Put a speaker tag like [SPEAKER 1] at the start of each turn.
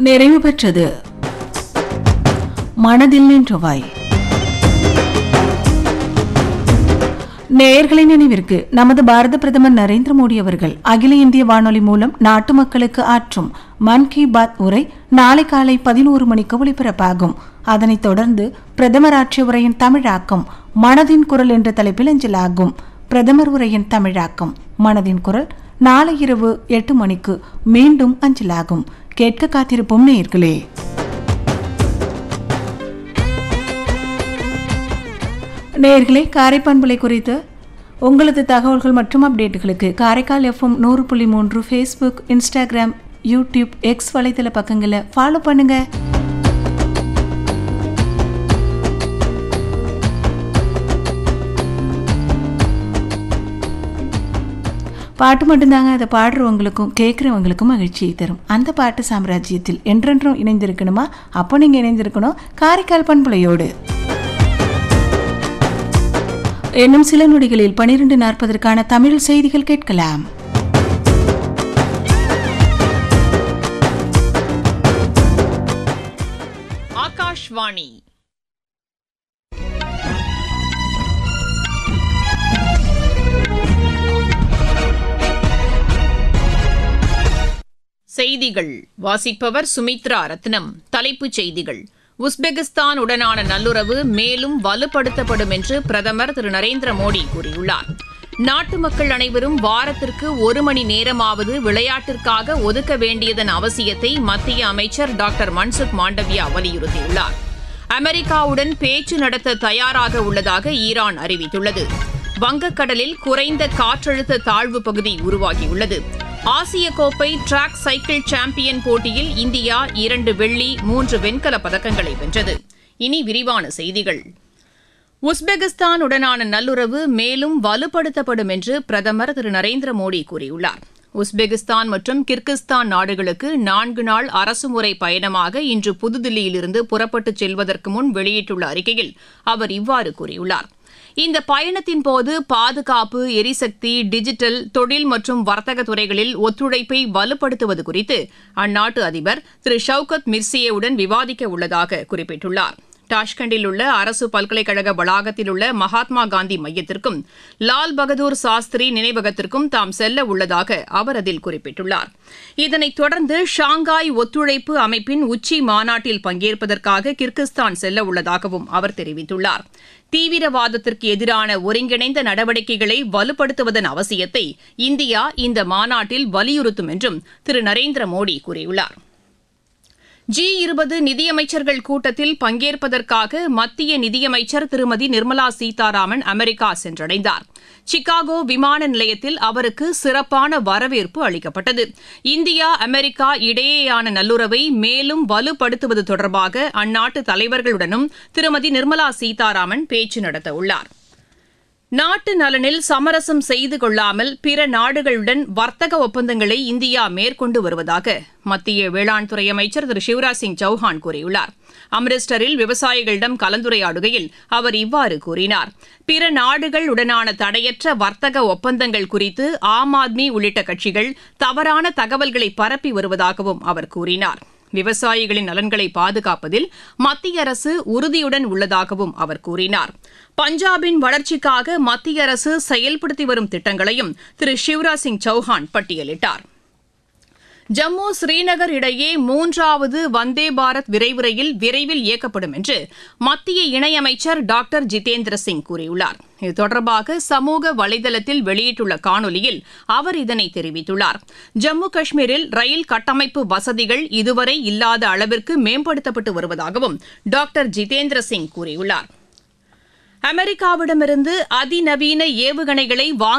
[SPEAKER 1] நிறைவு பெற்றது மனதில் நின்றவாய் நேயர்களின் நினைவிற்கு நமது பாரத பிரதமர் நரேந்திர மோடி அவர்கள் அகில இந்திய வானொலி மூலம் நாட்டு மக்களுக்கு ஆற்றும் மன் கி பாத் உரை நாளை காலை பதினோரு மணிக்கு ஒளிபரப்பாகும் அதனைத் தொடர்ந்து பிரதமர் ஆற்றிய உரையின் தமிழாக்கம் மனதின் குரல் என்ற தலைப்பில் அஞ்சலாகும் பிரதமர் உரையின் தமிழாக்கம் மனதின் குரல் நாளை இரவு எட்டு மணிக்கு மீண்டும் அஞ்சலாகும் கேட்க காத்திருப்போம் நேயர்களே நேயர்களே காரைப்பண்புலை குறித்து உங்களது தகவல்கள் மற்றும் அப்டேட்டுகளுக்கு காரைக்கால் எஃப்எம் நூறு புள்ளி மூன்று ஃபேஸ்புக் இன்ஸ்டாகிராம் யூடியூப் எக்ஸ் வலைத்தள பக்கங்களை ஃபாலோ பண்ணுங்க பாட்டு மட்டும்தாங்க அதை பாடுறவங்களுக்கும் கேட்குறவங்களுக்கும் மகிழ்ச்சியை தரும் அந்த பாட்டு சாம்ராஜ்யத்தில் என்றென்றும் இணைந்திருக்கணுமா அப்போ நீங்கள் இணைந்திருக்கணும் காரைக்கால் பண்புலையோடு இன்னும் சில நொடிகளில் பனிரெண்டு நாற்பதற்கான தமிழ் செய்திகள் கேட்கலாம்
[SPEAKER 2] ஆகாஷ்வாணி செய்திகள் வாசிப்பவர் சுமித்ரா ரத்னம் தலைப்புச் செய்திகள் உஸ்பெகிஸ்தான் உடனான நல்லுறவு மேலும் வலுப்படுத்தப்படும் என்று பிரதமர் திரு நரேந்திர மோடி கூறியுள்ளார் நாட்டு மக்கள் அனைவரும் வாரத்திற்கு ஒரு மணி நேரமாவது விளையாட்டிற்காக ஒதுக்க வேண்டியதன் அவசியத்தை மத்திய அமைச்சர் டாக்டர் மன்சுக் மாண்டவியா வலியுறுத்தியுள்ளார் அமெரிக்காவுடன் பேச்சு நடத்த தயாராக உள்ளதாக ஈரான் அறிவித்துள்ளது வங்கக்கடலில் குறைந்த காற்றழுத்த தாழ்வு பகுதி உருவாகியுள்ளது ஆசிய கோப்பை டிராக் சைக்கிள் சாம்பியன் போட்டியில் இந்தியா இரண்டு வெள்ளி மூன்று வெண்கலப் பதக்கங்களை வென்றது இனி விரிவான செய்திகள் உஸ்பெகிஸ்தான் உடனான நல்லுறவு மேலும் வலுப்படுத்தப்படும் என்று பிரதமர் திரு நரேந்திர மோடி கூறியுள்ளார் உஸ்பெகிஸ்தான் மற்றும் கிர்கிஸ்தான் நாடுகளுக்கு நான்கு நாள் அரசுமுறை பயணமாக இன்று புதுதில்லியிலிருந்து புறப்பட்டுச் செல்வதற்கு முன் வெளியிட்டுள்ள அறிக்கையில் அவர் இவ்வாறு கூறியுள்ளார் இந்த பயணத்தின் போது பாதுகாப்பு எரிசக்தி டிஜிட்டல் தொழில் மற்றும் வர்த்தக துறைகளில் ஒத்துழைப்பை வலுப்படுத்துவது குறித்து அந்நாட்டு அதிபர் திரு ஷவுகத் மிர்சியேவுடன் விவாதிக்க உள்ளதாக குறிப்பிட்டுள்ளார் டாஷ்கண்டில் உள்ள அரசு பல்கலைக்கழக வளாகத்தில் உள்ள மகாத்மா காந்தி மையத்திற்கும் லால் பகதூர் சாஸ்திரி நினைவகத்திற்கும் தாம் செல்ல உள்ளதாக அவர் அதில் குறிப்பிட்டுள்ளார் இதனைத் தொடர்ந்து ஷாங்காய் ஒத்துழைப்பு அமைப்பின் உச்சி மாநாட்டில் பங்கேற்பதற்காக கிர்கிஸ்தான் செல்ல உள்ளதாகவும் அவர் தெரிவித்துள்ளார் தீவிரவாதத்திற்கு எதிரான ஒருங்கிணைந்த நடவடிக்கைகளை வலுப்படுத்துவதன் அவசியத்தை இந்தியா இந்த மாநாட்டில் வலியுறுத்தும் என்றும் திரு நரேந்திர மோடி கூறியுள்ளார் ஜி இருபது நிதியமைச்சர்கள் கூட்டத்தில் பங்கேற்பதற்காக மத்திய நிதியமைச்சர் திருமதி நிர்மலா சீதாராமன் அமெரிக்கா சென்றடைந்தார் சிகாகோ விமான நிலையத்தில் அவருக்கு சிறப்பான வரவேற்பு அளிக்கப்பட்டது இந்தியா அமெரிக்கா இடையேயான நல்லுறவை மேலும் வலுப்படுத்துவது தொடர்பாக அந்நாட்டு தலைவர்களுடனும் திருமதி நிர்மலா சீதாராமன் பேச்சு நடத்தவுள்ளார் நாட்டு நலனில் சமரசம் செய்து கொள்ளாமல் பிற நாடுகளுடன் வர்த்தக ஒப்பந்தங்களை இந்தியா மேற்கொண்டு வருவதாக மத்திய வேளாண் துறை அமைச்சர் திரு சிவராஜ் சிங் சௌஹான் கூறியுள்ளார் அம்ரிஸ்டரில் விவசாயிகளிடம் கலந்துரையாடுகையில் அவர் இவ்வாறு கூறினார் பிற நாடுகள் உடனான தடையற்ற வர்த்தக ஒப்பந்தங்கள் குறித்து ஆம் ஆத்மி உள்ளிட்ட கட்சிகள் தவறான தகவல்களை பரப்பி வருவதாகவும் அவர் கூறினார் விவசாயிகளின் நலன்களை பாதுகாப்பதில் மத்திய அரசு உறுதியுடன் உள்ளதாகவும் அவர் கூறினார் பஞ்சாபின் வளர்ச்சிக்காக மத்திய அரசு செயல்படுத்தி வரும் திட்டங்களையும் திரு சிவராஜ் சிங் சௌஹான் பட்டியலிட்டார் ஜம்மு ஸ்ரீநகர் இடையே மூன்றாவது வந்தே பாரத் விரைவு ரயில் விரைவில் இயக்கப்படும் என்று மத்திய இணையமைச்சர் டாக்டர் ஜிதேந்திர சிங் கூறியுள்ளார் இது தொடர்பாக சமூக வலைதளத்தில் வெளியிட்டுள்ள காணொலியில் அவர் இதனை தெரிவித்துள்ளார் ஜம்மு காஷ்மீரில் ரயில் கட்டமைப்பு வசதிகள் இதுவரை இல்லாத அளவிற்கு மேம்படுத்தப்பட்டு வருவதாகவும் டாக்டர் ஜிதேந்திர சிங் கூறியுள்ளார் அமெரிக்காவிடமிருந்து அதிநவீன ஏவுகணைகளை வாங்க